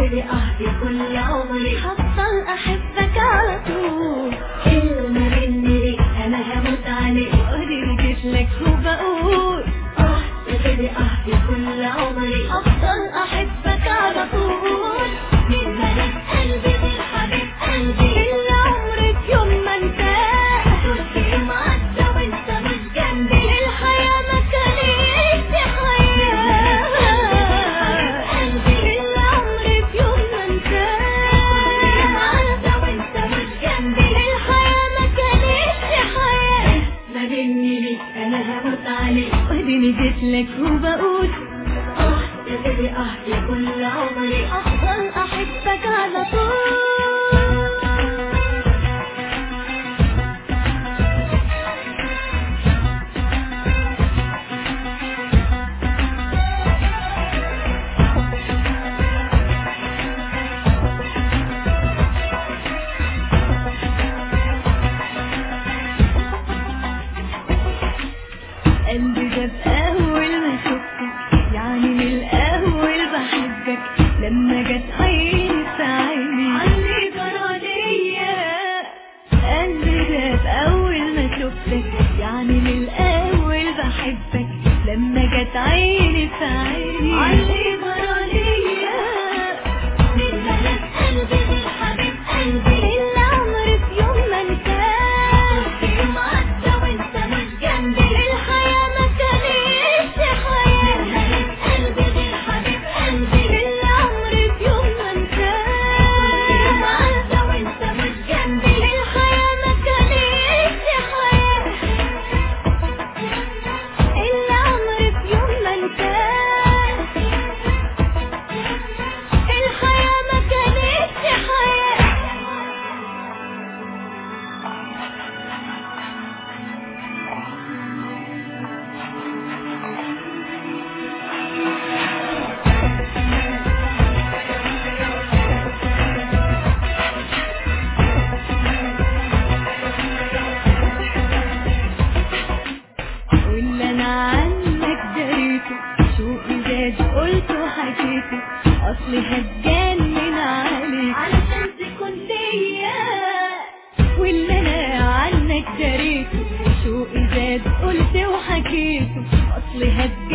قلبي أهدي كل عمري هفضل احبك على طول كلمة مني ليك أنا هموت عليك ودي جيت لك وبقول آه يا قلبي أهدي كل عمري هفضل احبك على طول من ملك قلبي غير حبيب قلبي كل عمري في يوم ما انساه كل يوم عدى وانت مش جنبي الحياة ما كانتش حياة كل عمري في يوم ما كل يوم عدى انساه وانت مش جنبي الحياة ما كانتش حياة ما مني ليك أنا هموت عليك وديني جيت لك وبقول آه يا قلبي أهدي كل عمري افضل احبك على طول قلبي ده بأول ما شفتك يعني من الأول بحبك لما جت عيني في عيني عندي جرالية قلبي ده بأول ما شفتك يعني من الأول بحبك لما جت عيني في عيني عندي جرالية من ملك قلبي غير حبيب قلبي العمر في يوم ما انساه كل يوم عدى وانت مش جنبي الحياة ما كانتش من حياة ملك قلبي غير حبيب قلبي العمر في يوم ما كل يوم انساه عدى وانت مش جنبي الحياة ما كانتش حياة العمر في يوم ما انساه الحياة ما كانتش حياة واللي انا عنك دريته شوقي زاد قلته حكيته اصلي هتجنن عليك علشان تكون ليا واللي انا عنك دريته شوقي زاد قلت وحكيته اصلي هتجنن